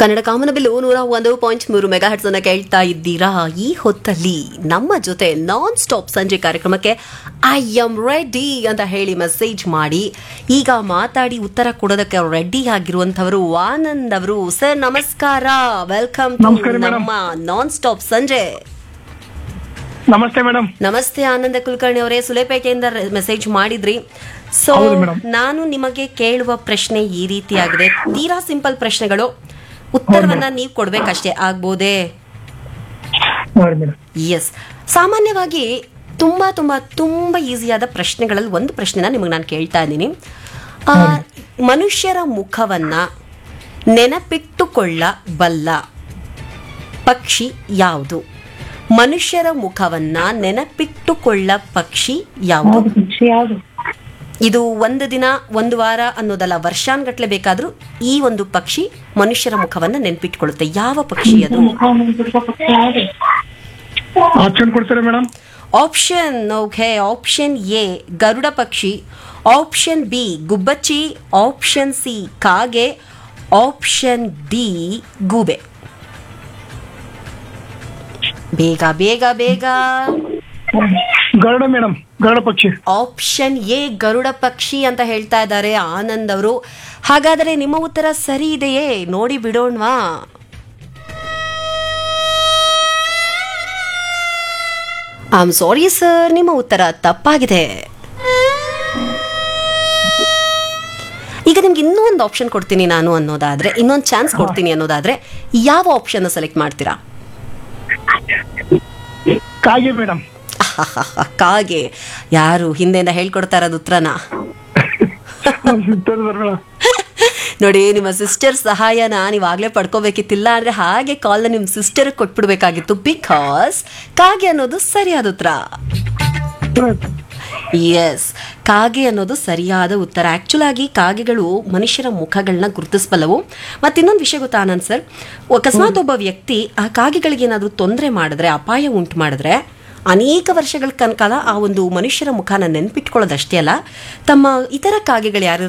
ಕನ್ನಡ ಕಾಮನಬಿಲ್ಲು ನೂರ ಒಂದು ಪಾಯಿಂಟ್ ಮೂರು ಮೆಗಾ ಹಟ್ಸ್ ಅನ್ನ ಕೇಳ್ತಾ ಇದ್ದೀರಾ ಈ ಹೊತ್ತಲ್ಲಿ ನಮ್ಮ ಜೊತೆ ನಾನ್ ಸ್ಟಾಪ್ ಸಂಜೆ ಕಾರ್ಯಕ್ರಮಕ್ಕೆ ಐ ಎಮ್ ರೆಡಿ ಅಂತ ಹೇಳಿ ಮೆಸೇಜ್ ಮಾಡಿ ಈಗ ಮಾತಾಡಿ ಉತ್ತರ ಕೊಡೋದಕ್ಕೆ ರೆಡಿ ಆಗಿರುವಂತವರು ಆನಂದ್ ಅವರು ಸರ್ ನಮಸ್ಕಾರ ವೆಲ್ಕಮ್ ನಮಸ್ಕಾರ madam. ನಮ್ಮ ನಾನ್ ಸ್ಟಾಪ್ ಸಂಜೆ ನಮಸ್ತೆ ಮೇಡಮ್ ನಮಸ್ತೆ ಆನಂದ ಕುಲಕರ್ಣಿ ಅವರೇ ಸುಲೇಪೇಟೆಯಿಂದ ಮೆಸೇಜ್ ಮಾಡಿದ್ರಿ ಸೊ ಹೌದು madam. ನಾನು ನಿಮಗೆ ಕೇಳುವ ಪ್ರಶ್ನೆ ಈ ರೀತಿಯಾಗಿದೆ ತೀರಾ ಸಿಂಪಲ್ ಪ್ರಶ್ನೆಗಳು ಉತ್ತರವನ್ನ ನೀವು ಕೊಡ್ಬೇಕಷ್ಟೇ ಆಗ್ಬೋದೇ ಮಾಡಿ ಮೇಡಮ್ ಎಸ್ ಸಾಮಾನ್ಯವಾಗಿ ತುಂಬಾ ತುಂಬಾ ತುಂಬಾ ಈಸಿಯಾದ ಪ್ರಶ್ನೆಗಳಲ್ಲಿ ಒಂದು ಪ್ರಶ್ನೆನ ನಿಮಗೆ ನಾನು ಕೇಳ್ತಾ ಇದ್ದೀನಿ ಆ, ಮನುಷ್ಯರ ಮುಖವನ್ನ ನೆನಪಿಟ್ಟುಕೊಳ್ಳಬಲ್ಲ ಪಕ್ಷಿ ಯಾವುದು ಮನುಷ್ಯರ ಮುಖವನ್ನ ನೆನಪಿಟ್ಟುಕೊಳ್ಳ ಪಕ್ಷಿ ಯಾವುದು ಇದು ಒಂದು ದಿನ ಒಂದು ವಾರ ಅನ್ನೋದಲ್ಲ ವರ್ಷಾನ್ಗಟ್ಲೆ ಬೇಕಾದ್ರೂ ಈ ಒಂದು ಪಕ್ಷಿ ಮನುಷ್ಯರ ಮುಖವನ್ನ ನೆನಪಿಟ್ಕೊಳ್ಳುತ್ತೆ ಯಾವ ಪಕ್ಷಿ ಅದು ಆಪ್ಷನ್ ಕೊಡ್ತೀರಾ madam option okay option A ಗರುಡ ಪಕ್ಷಿ ಆಪ್ಷನ್ ಬಿ ಗುಬ್ಬಚ್ಚಿ ಆಪ್ಷನ್ ಸಿ ಕಾಗೆ ಆಪ್ಷನ್ ಡಿ ಗೂಬೆ ಬೇಗ ಬೇಗ ಬೇಗ ಗರುಡ ಮೇಡಮ್ ಗರುಡ ಪಕ್ಷಿ ಆಪ್ಷನ್ ಎ ಗರುಡ ಪಕ್ಷಿ ಅಂತ ಹೇಳ್ತಾ ಇದ್ದಾರೆ ಆನಂದ್ ಅವರು ಹಾಗಾದರೆ ನಿಮ್ಮ ಉತ್ತರ ಸರಿ ಇದೆಯೇ ನೋಡಿ ಬಿಡೋಣವಾ ಐ ಆಮ್ ಸಾರಿ ಸರ್ ನಿಮ್ಮ ಉತ್ತರ ತಪ್ಪಾಗಿದೆ ಈಗ ನಿಮ್ಗೆ ಇನ್ನೂ ಒಂದು ಆಪ್ಷನ್ ಕೊಡ್ತೀನಿ ನಾನು ಅನ್ನೋದಾದ್ರೆ ಇನ್ನೊಂದು ಚಾನ್ಸ್ ಕೊಡ್ತೀನಿ ಅನ್ನೋದಾದ್ರೆ ಯಾವ ಆಪ್ಷನ್ ಸೆಲೆಕ್ಟ್ ಮಾಡ್ತೀರಾ ಕಾಗೆ ಮೇಡಮ್ ಕಾಗೆ ಯಾರು ಹಿಂದೆಯಿಂದ ಹೇಳ್ಕೊಡ್ತಾ ಇರೋದು ಉತ್ತರನ ಮೇಡಮ್ ನೋಡಿ ನಿಮ್ಮ ಸಿಸ್ಟರ್ ಸಹಾಯನ ನೀವು ಆಗ್ಲೇ ಪಡ್ಕೋಬೇಕಿತ್ತಿಲ್ಲ ಅಂದ್ರೆ ಹಾಗೆ ಕಾಲ್ನ ನಿಮ್ಮ ಸಿಸ್ಟರ್ ಕೊಟ್ಬಿಡ್ಬೇಕಾಗಿತ್ತು ಬಿಕಾಸ್ ಕಾಗೆ ಅನ್ನೋದು ಸರಿಯಾದ ಉತ್ತರ ಎಸ್ ಕಾಗೆ ಅನ್ನೋದು ಸರಿಯಾದ ಉತ್ತರ ಆಕ್ಚುಲ್ ಆಗಿ ಕಾಗೆಗಳು ಮನುಷ್ಯರ ಮುಖಗಳನ್ನ ಗುರುತಿಸಬಲ್ಲವು ಮತ್ತೆ ಇನ್ನೊಂದು ವಿಷಯ ಗೊತ್ತಾ ಆನಂದ್ ಸರ್ ಅಕಸ್ಮಾತ್ ಒಬ್ಬ ವ್ಯಕ್ತಿ ಆ ಕಾಗೆಗಳಿಗೆ ಏನಾದರೂ ತೊಂದರೆ ಮಾಡಿದ್ರೆ ಅಪಾಯ ಉಂಟು ಮಾಡಿದ್ರೆ ಅನೇಕ ವರ್ಷಗಳ ಕನಕಾಲ ಆ ಒಂದು ಮನುಷ್ಯರ ಮುಖನ ನೆನ್ಪಿಟ್ಕೊಳ್ಳೋದಷ್ಟೇ ಅಲ್ಲ ತಮ್ಮ ಇತರ ಕಾಗೆಗಳು ಯಾರು